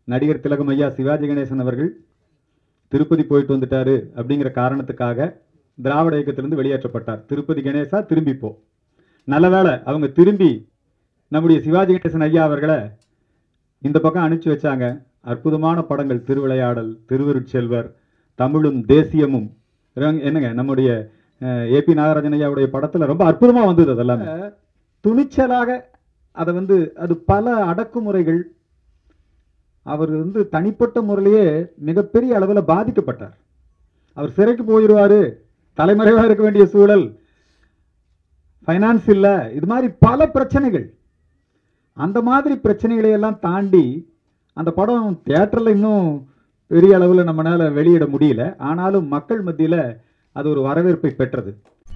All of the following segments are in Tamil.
நடிகர் திலகம் ஐயா சிவாஜி கணேசன் அவர்கள் திருப்பதி போயிட்டு வந்துட்டாரு அப்படிங்கிற காரணத்துக்காக திராவிட இயக்கத்திலிருந்து வெளியேற்றப்பட்டார் திருப்பதி கணேசா திரும்பி போ நல்ல வேளை அவங்க திரும்பி நம்முடைய சிவாஜி கணேசன் ஐயா அவர்களை இந்த பக்கம் அனுப்பிச்சு வச்சாங்க அற்புதமான படங்கள் திருவிளையாடல் திருவருட்செல்வர் தமிழும் தேசியமும் ரங்- என்னங்க நம்முடைய ஏபி நாகராஜன் ஐயாவுடைய படத்துல ரொம்ப அற்புதமா வந்தது அதெல்லாம் துணிச்சலாக அதை வந்து அது பல அடக்குமுறைகள் அவர் வந்து தனிப்பட்ட முறையிலேயே மிகப்பெரிய அளவில் பாதிக்கப்பட்டார் அவர் சிறைக்கு போயிடுவாரு தலைமறைவாக இருக்க வேண்டிய சூழல் ஃபைனான்ஸ் இல்லை இது மாதிரி பல பிரச்சனைகள் அந்த மாதிரி பிரச்சனைகளை எல்லாம் தாண்டி அந்த படம் தியேட்டரில் இன்னும் பெரிய அளவில் நம்மளால வெளியிட முடியல ஆனாலும் மக்கள் மத்தியில் அது ஒரு வரவேற்பை பெற்றது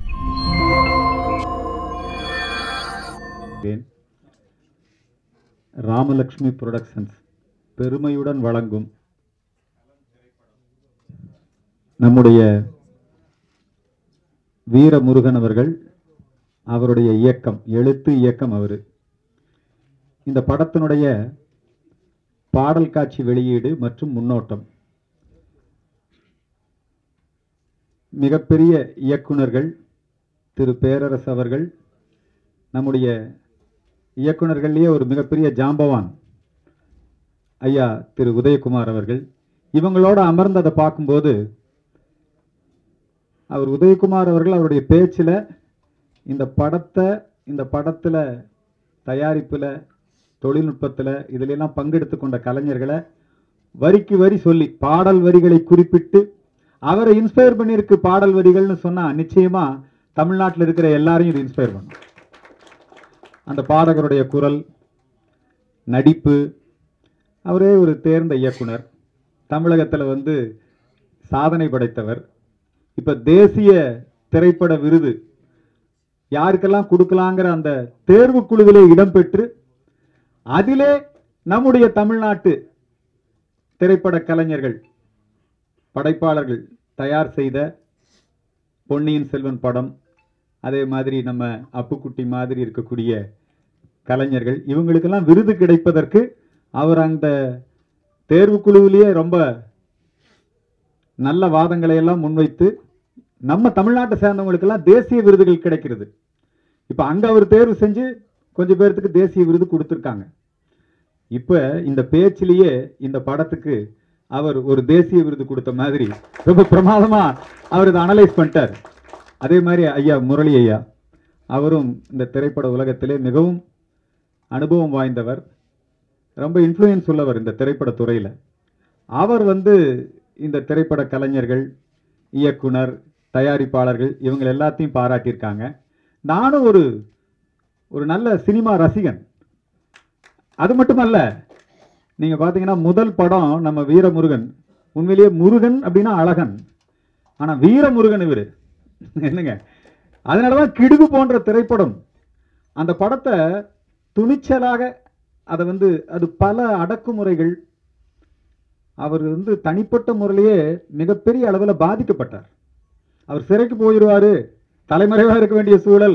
ராமலக்ஷ்மி புரொடக்ஷன்ஸ் பெருமையுடன் வழங்கும் நம்முடைய வீரமுருகன் அவர்கள் அவருடைய இயக்கம் எழுத்து இயக்கம் அவர் இந்த படத்தினுடைய பாடல் காட்சி வெளியீடு மற்றும் முன்னோட்டம் மிகப்பெரிய இயக்குனர்கள் திரு பேரரசு அவர்கள் நம்முடைய இயக்குனர்கள்லேயே ஒரு மிகப்பெரிய ஜாம்பவான் ஐயா திரு உதயகுமார் அவர்கள் இவங்களோட அமர்ந்து அதை பார்க்கும்போது அவர் உதயகுமார் அவர்கள் அவருடைய பேச்சில் இந்த படத்தை இந்த படத்தில் தயாரிப்பில் தொழில்நுட்பத்தில் இதிலெல்லாம் பங்கெடுத்து கொண்ட கலைஞர்களை வரிக்கு வரி சொல்லி பாடல் வரிகளை குறிப்பிட்டு அவரை இன்ஸ்பயர் பண்ணியிருக்கு பாடல் வரிகள்னு சொன்னா நிச்சயமா தமிழ்நாட்டில் இருக்கிற எல்லாரையும் இது இன்ஸ்பயர் பண்ணும் அந்த பாடகருடைய குரல் நடிப்பு அவரே ஒரு தேர்ந்த இயக்குனர் தமிழகத்தில் வந்து சாதனை படைத்தவர் இப்போ தேசிய திரைப்பட விருது யாருக்கெல்லாம் கொடுக்கலாங்கிற அந்த தேர்வு குழுவிலே இடம்பெற்று அதிலே நம்முடைய தமிழ்நாட்டு திரைப்பட கலைஞர்கள் படைப்பாளர்கள் தயார் செய்த பொன்னியின் செல்வன் படம் அதே மாதிரி நம்ம அப்புக்குட்டி மாதிரி இருக்கக்கூடிய கலைஞர்கள் இவங்களுக்கெல்லாம் விருது கிடைப்பதற்கு அவர் அந்த தேர்வுக்குழுவிலேயே ரொம்ப நல்ல வாதங்களை எல்லாம் முன்வைத்து நம்ம தமிழ்நாட்டை சேர்ந்தவங்களுக்கெல்லாம் தேசிய விருதுகள் கிடைக்கிறது இப்போ அங்க அவர் தேர்வு செஞ்சு கொஞ்சம் பேர்த்துக்கு தேசிய விருது கொடுத்துருக்காங்க இப்போ இந்த பேச்சிலேயே இந்த படத்துக்கு அவர் ஒரு தேசிய விருது கொடுத்த மாதிரி ரொம்ப பிரமாதமா அவர் இதை அனலைஸ் பண்ணிட்டார் அதே மாதிரி ஐயா முரளி ஐயா அவரும் இந்த திரைப்பட உலகத்திலே மிகவும் அனுபவம் வாய்ந்தவர் ரொம்ப இன்ஃப்ளூயன்ஸ் உள்ளவர் இந்த திரைப்பட துறையில் அவர் வந்து இந்த திரைப்பட கலைஞர்கள் இயக்குனர் தயாரிப்பாளர்கள் இவங்க எல்லாத்தையும் பாராட்டியிருக்காங்க நானும் ஒரு ஒரு நல்ல சினிமா ரசிகன் அது மட்டுமல்ல நீங்க பாத்தீங்கன்னா முதல் படம் நம்ம வீரமுருகன் உண்மையிலேயே முருகன் அப்படின்னா அழகன் ஆனா வீரமுருகன் இவரு என்னங்க அதனாலதான் கிடுகு போன்ற திரைப்படம் அந்த படத்தை துணிச்சலாக அதை வந்து அது பல அடக்குமுறைகள் அவர் வந்து தனிப்பட்ட முறையிலேயே மிகப்பெரிய அளவில் பாதிக்கப்பட்டார் அவர் சிறைக்கு போயிடுவாரு தலைமறைவாக இருக்க வேண்டிய சூழல்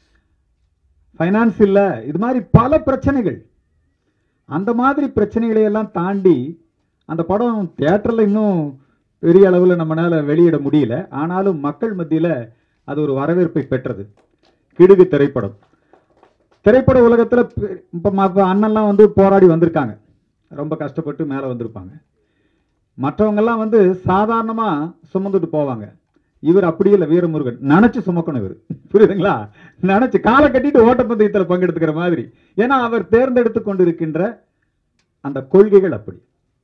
ஃபைனான்ஸ் இல்லை இது மாதிரி பல பிரச்சனைகள் அந்த மாதிரி பிரச்சனைகளை எல்லாம் தாண்டி அந்த படம் தியேட்டரில் இன்னும் பெரிய அளவில் நம்மளால வெளியிட முடியல ஆனாலும் மக்கள் மத்தியில் அது ஒரு வரவேற்பை பெற்றது கிடுகு திரைப்படம் திரைப்பட உலகத்தில் இப்போ அண்ணன்லாம் வந்து போராடி வந்திருக்காங்க ரொம்ப கஷ்டப்பட்டு மேலே வந்திருப்பாங்க மற்றவங்கெல்லாம் வந்து சாதாரணமாக சுமந்துட்டு போவாங்க இவர் அப்படி இல்லை வீரமுருகன் நினைச்சு சுமக்கணும் இவர் புரியுதுங்களா நினைச்சு காலை கட்டிட்டு ஓட்டப்பந்தயத்தில் பங்கெடுத்துக்கிற மாதிரி ஏன்னா அவர் தேர்ந்தெடுத்து கொண்டிருக்கின்ற அந்த கொள்கைகள் அப்படி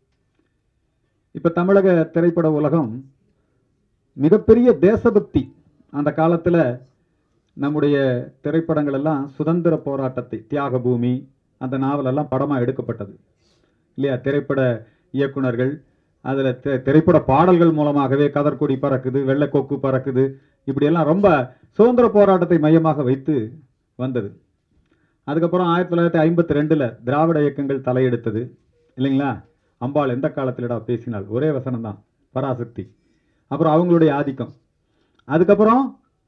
இப்ப தமிழக திரைப்பட உலகம் மிகப்பெரிய தேசபக்தி அந்த காலத்துல நம்முடைய திரைப்படங்கள் எல்லாம் சுதந்திர போராட்டத்தை தியாக பூமி அந்த நாவல் எல்லாம் படமா எடுக்கப்பட்டது இல்லையா திரைப்பட இயக்குனர்கள் அதுல தி- திரைப்பட பாடல்கள் மூலமாகவே கதர்கொடி பறக்குது வெள்ளைக்கொக்கு பறக்குது இப்படியெல்லாம் ரொம்ப சுதந்திர போராட்டத்தை மையமாக வைத்து வந்தது அதுக்கப்புறம் ஆயிரத்தி தொள்ளாயிரத்தி ஐம்பத்தி ரெண்டுல திராவிட இயக்கங்கள் தலையெடுத்தது இல்லைங்களா அம்பாள் எந்த காலத்திலடா பேசினாள் ஒரே வசனம் தான் பராசக்தி அப்புறம் அவங்களுடைய ஆதிக்கம் அதுக்கப்புறம்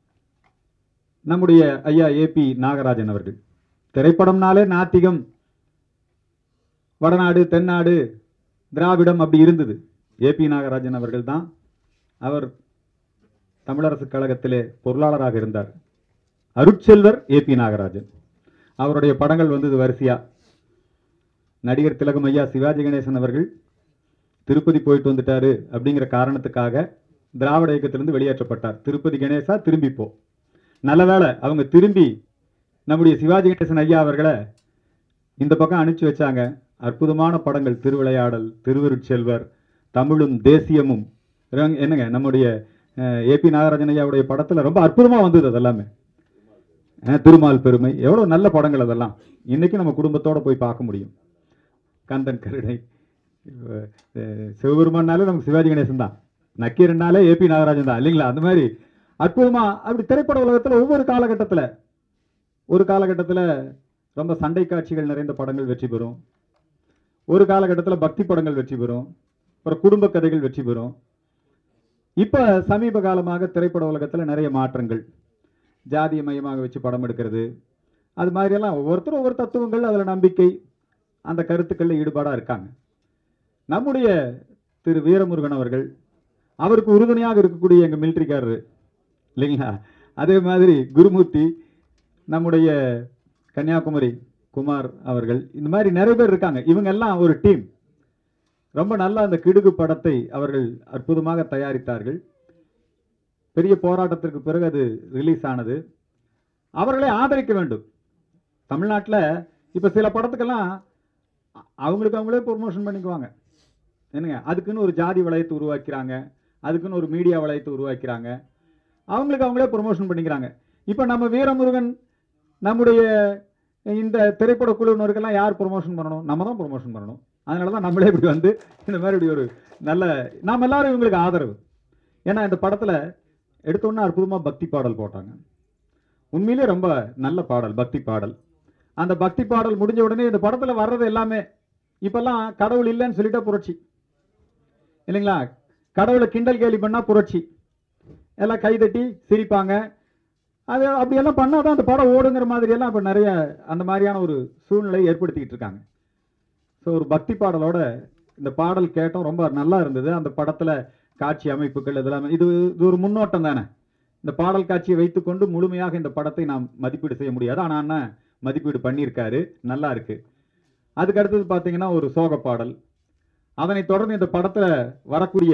நம்முடைய ஐயா ஏபி நாகராஜன் அவர்கள் திரைப்படம்னாலே நாத்திகம் வடநாடு தென்னாடு திராவிடம் அப்படி இருந்தது ஏபி நாகராஜன் அவர்கள் தான் அவர் தமிழரசு கழகத்திலே பொருளாளராக இருந்தார் அருட்செல்வர் ஏபி நாகராஜன் அவருடைய படங்கள் வந்தது வரிசையா நடிகர் திலகம் ஐயா சிவாஜி கணேசன் அவர்கள் திருப்பதி போயிட்டு வந்துட்டாரு அப்படிங்கிற காரணத்துக்காக திராவிட இயக்கத்திலிருந்து வெளியேற்றப்பட்டார் திருப்பதி கணேசா திரும்பி போ நல்ல வேளை அவங்க திரும்பி நம்முடைய சிவாஜி கணேசன் ஐயா அவர்களை இந்த பக்கம் அனுப்பிச்சு வச்சாங்க அற்புதமான படங்கள் திருவிளையாடல் திருவருட்செல்வர் தமிழும் தேசியமும் இறங்க- என்னங்க நம்முடைய ஏபி நாகராஜன் ஐயாவுடைய படத்துல ரொம்ப அற்புதமா வந்தது அதெல்லாமே அஹ், திருமால் பெருமை எவ்வளவு நல்ல படங்கள் அதெல்லாம் இன்னைக்கு நம்ம குடும்பத்தோட போய் பார்க்க முடியும் கந்தன் கருணை இவ- அஹ், சிவபெருமான்னாலே நமக்கு சிவாஜி கணேசன் தான் நக்கீரன்னாலே ஏபி நாகராஜன் தான் இல்லைங்களா அந்த மாதிரி அற்புதமா அப்படி திரைப்பட உலகத்துல ஒவ்வொரு காலகட்டத்துல ஒரு காலகட்டத்துல ரொம்ப சண்டை காட்சிகள் நிறைந்த படங்கள் வெற்றி பெறும் ஒரு காலகட்டத்துல பக்தி படங்கள் வெற்றி பெறும் அப்புறம் குடும்ப கதைகள் வெற்றி பெறும் இப்ப சமீப காலமாக திரைப்பட உலகத்துல நிறைய மாற்றங்கள் ஜாதிய மையமாக வச்சு படம் எடுக்கிறது அது மாதிரியெல்லாம் ஒவ்வொருத்தரும் ஒவ்வொரு தத்துவங்கள் அதுல நம்பிக்கை அந்த கருத்துக்கள்ல ஈடுபாடா இருக்காங்க நம்முடைய திரு வீரமுருகன் அவர்கள் அவருக்கு உறுதுணையாக இருக்கக்கூடிய எங்க மிலிட்டரிக்காரரு இல்லைங்களா அதே மாதிரி குருமூர்த்தி நம்முடைய கன்னியாகுமரி குமார் அவர்கள் இந்த மாதிரி நிறைய பேர் இருக்காங்க இவங்க எல்லாம் ஒரு டீம் ரொம்ப நல்லா அந்த கிடுகு படத்தை அவர்கள் அற்புதமாக தயாரித்தார்கள் பெரிய போராட்டத்திற்கு பிறகு அது ரிலீஸ் ஆனது அவர்களை ஆதரிக்க வேண்டும் தமிழ்நாட்டில் இப்போ சில படத்துக்கெல்லாம் அ- அவங்களுக்கு அவங்களே ப்ரொமோஷன் பண்ணிக்குவாங்க என்னங்க அதுக்குன்னு ஒரு ஜாதி வளையத்தை உருவாக்கிறாங்க அதுக்குன்னு ஒரு மீடியா வளையத்தை உருவாக்கிறாங்க அவங்களுக்கு அவங்களே ப்ரொமோஷன் பண்ணிக்கிறாங்க இப்போ நம்ம வீரமுருகன் நம்முடைய இந்த திரைப்பட குழுவினருக்கெல்லாம் யார் ப்ரொமோஷன் பண்ணணும் நம்ம தான் ப்ரொமோஷன் பண்ணணும் அதனால தான் நம்மளே இப்படி வந்து இந்த மாதிரி இப்படி ஒரு நல்ல நாம் எல்லாரும் இவங்களுக்கு ஆதரவு ஏன்னா இந்த படத்தில் எடுத்தோன்னே அற்புதமாக பக்தி பாடல் போட்டாங்க உண்மையிலே ரொம்ப நல்ல பாடல் பக்தி பாடல் அந்த பக்தி பாடல் முடிஞ்ச உடனே இந்த படத்தில் வர்றது எல்லாமே இப்பெல்லாம் கடவுள் இல்லைன்னு சொல்லிட்டா புரட்சி இல்லைங்களா கடவுளை கிண்டல் கேலி பண்ணா புரட்சி எல்லாம் கைதட்டி சிரிப்பாங்க அது அப்படியெல்லாம் பண்ணால் தான் அந்த படம் ஓடுங்கிற மாதிரி எல்லாம் இப்போ நிறைய அந்த மாதிரியான ஒரு சூழ்நிலை ஏற்படுத்திக்கிட்டு இருக்காங்க ஸோ ஒரு பக்தி பாடலோட இந்த பாடல் கேட்டோம் ரொம்ப நல்லா இருந்தது அந்த படத்தில் காட்சி அமைப்புகள் இதெல்லாம் இது இது ஒரு முன்னோட்டம் தானே இந்த பாடல் காட்சியை வைத்துக்கொண்டு முழுமையாக இந்த படத்தை நாம் மதிப்பீடு செய்ய முடியாது ஆனால் அண்ணன் மதிப்பீடு பண்ணியிருக்காரு நல்லா இருக்கு அதுக்கு அடுத்தது பார்த்தீங்கன்னா ஒரு சோக பாடல் அதனை தொடர்ந்து இந்த படத்தில் வரக்கூடிய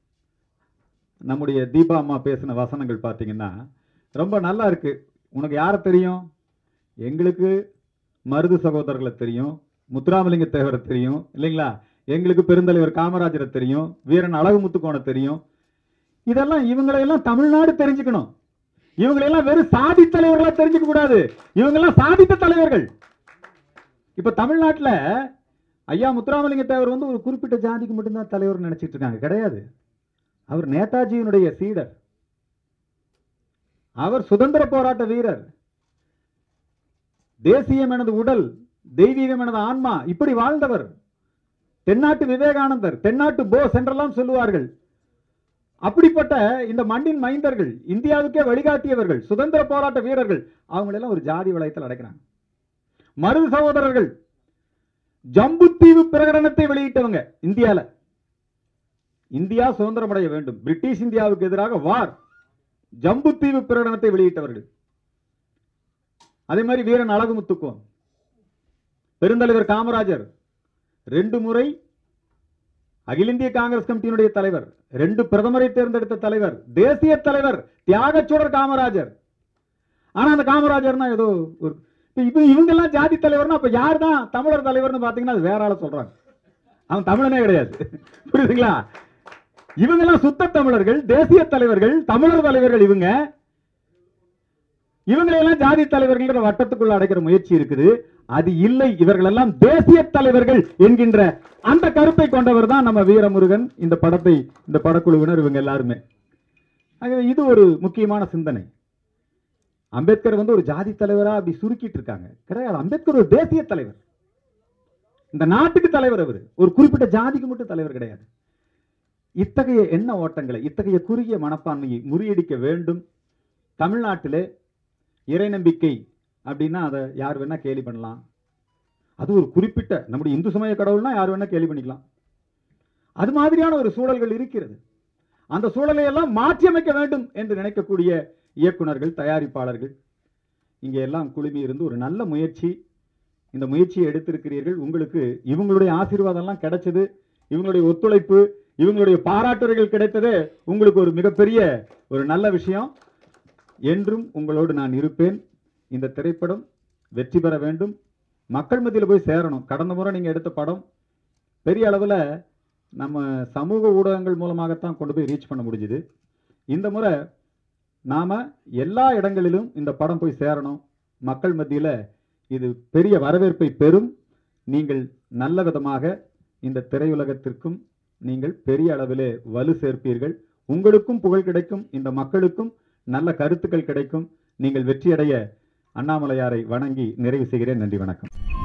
நம்முடைய தீபா அம்மா பேசின வசனங்கள் பார்த்தீங்கன்னா ரொம்ப நல்லா இருக்கு உனக்கு யாரை தெரியும் எங்களுக்கு மருது சகோதரர்களை தெரியும் முத்துராமலிங்க தேவரை தெரியும் இல்லைங்களா எங்களுக்கு பெருந்தலைவர் காமராஜரை தெரியும் வீரன் அழகு முத்துக்கோணை தெரியும் இதெல்லாம் இவங்களையெல்லாம் தமிழ்நாடு தெரிஞ்சுக்கணும் இவங்களையெல்லாம் வெறும் சாதி தலைவர்களா தெரிஞ்சுக்க கூடாது இவங்கெல்லாம் சாதித்த தலைவர்கள் இப்ப தமிழ்நாட்டுல ஐயா முத்துராமலிங்க தேவர் வந்து ஒரு குறிப்பிட்ட ஜாதிக்கு மட்டும்தான் தலைவர் நினைச்சிட்டு இருக்காங்க கிடையாது அவர் நேதாஜியினுடைய சீடர் அவர் சுதந்திர போராட்ட வீரர் தேசியம் எனது உடல் தெய்வீகம் எனது ஆன்மா இப்படி வாழ்ந்தவர் தென்னாட்டு விவேகானந்தர் தென்னாட்டு போஸ் என்றெல்லாம் சொல்லுவார்கள் அப்படிப்பட்ட இந்த மண்ணின் மைந்தர்கள் இந்தியாவுக்கே வழிகாட்டியவர்கள் சுதந்திர போராட்ட வீரர்கள் அவங்களெல்லாம் ஒரு ஜாதி வளையத்தில் அடைக்கிறாங்க மருது சகோதரர்கள் ஜம்புத்தீவு பிரகடனத்தை வெளியிட்டவங்க இந்தியால இந்தியா சுதந்திரம் அடைய வேண்டும் பிரிட்டிஷ் இந்தியாவுக்கு எதிராக வார் ஜம்புத்தீவு பிரகடனத்தை வெளியிட்டவர்கள் அதே மாதிரி வீரன் அழகுமுத்துக்கும் பெருந்தலைவர் காமராஜர் ரெண்டு முறை அகில இந்திய காங்கிரஸ் கமிட்டியினுடைய தலைவர் ரெண்டு பிரதமரை தேர்ந்தெடுத்த தலைவர் தேசிய தலைவர் தியாகச்சூடர் காமராஜர் ஆனா அந்த காமராஜர்னா ஏதோ ஒரு இப்ப இப்ப இவங்க எல்லாம் ஜாதி தலைவர்னா அப்ப யார் தான் தமிழர் தலைவர்னு பாத்தீங்கன்னா அது வேற ஆள சொல்றாங்க அவன் தமிழனே கிடையாது புரியுதுங்களா இவங்க எல்லாம் சுத்த தமிழர்கள் தேசிய தலைவர்கள் தமிழர் தலைவர்கள் இவங்க இவங்களை எல்லாம் ஜாதி தலைவர்கள்ங்கிற வட்டத்துக்குள்ள அடைக்கிற முயற்சி இருக்குது அது இல்லை இவர்கள் எல்லாம் தேசிய தலைவர்கள் என்கின்ற அந்த கருத்தை கொண்டவர் தான் நம்ம வீரமுருகன் இந்த படத்தை இந்த படக்குழுவினர் இவங்க எல்லாருமே ஆகவே இது ஒரு முக்கியமான சிந்தனை அம்பேத்கர் வந்து ஒரு ஜாதி தலைவரா அப்படி சுருக்கிட்டு இருக்காங்க கிடையாது அம்பேத்கர் ஒரு தேசிய தலைவர் இந்த நாட்டுக்கு தலைவர் அவர் ஒரு குறிப்பிட்ட ஜாதிக்கு மட்டும் தலைவர் கிடையாது இத்தகைய எண்ண ஓட்டங்களை இத்தகைய குறுகிய மனப்பான்மையை முறியடிக்க வேண்டும் தமிழ்நாட்டிலே இறை நம்பிக்கை அப்படின்னா அதை யார் வேணா கேலி பண்ணலாம் அது ஒரு குறிப்பிட்ட நம்முடைய இந்து சமய கடவுள்னா யார் வேணா கேலி பண்ணிக்கலாம் அது மாதிரியான ஒரு சூழல்கள் இருக்கிறது அந்த சூழலை எல்லாம் மாற்றியமைக்க வேண்டும் என்று நினைக்கக்கூடிய இயக்குனர்கள் தயாரிப்பாளர்கள் இங்கே எல்லாம் குழுமி இருந்து ஒரு நல்ல முயற்சி இந்த முயற்சியை எடுத்திருக்கிறீர்கள் உங்களுக்கு இவங்களுடைய ஆசீர்வாதம் எல்லாம் கிடைச்சது இவங்களுடைய ஒத்துழைப்பு இவங்களுடைய பாராட்டுரைகள் கிடைத்தது உங்களுக்கு ஒரு மிகப்பெரிய ஒரு நல்ல விஷயம் என்றும் உங்களோடு நான் இருப்பேன் இந்த திரைப்படம் வெற்றி பெற வேண்டும் மக்கள் மத்தியில் போய் சேரணும் கடந்த முறை நீங்கள் எடுத்த படம் பெரிய அளவில் நம்ம சமூக ஊடகங்கள் மூலமாகத்தான் கொண்டு போய் ரீச் பண்ண முடிஞ்சுது இந்த முறை நாம் எல்லா இடங்களிலும் இந்த படம் போய் சேரணும் மக்கள் மத்தியில் இது பெரிய வரவேற்பை பெறும் நீங்கள் நல்ல விதமாக இந்த திரையுலகத்திற்கும் நீங்கள் பெரிய அளவிலே வலு சேர்ப்பீர்கள் உங்களுக்கும் புகழ் கிடைக்கும் இந்த மக்களுக்கும் நல்ல கருத்துக்கள் கிடைக்கும் நீங்கள் வெற்றியடைய அண்ணாமலையாரை வணங்கி நிறைவு செய்கிறேன் நன்றி வணக்கம்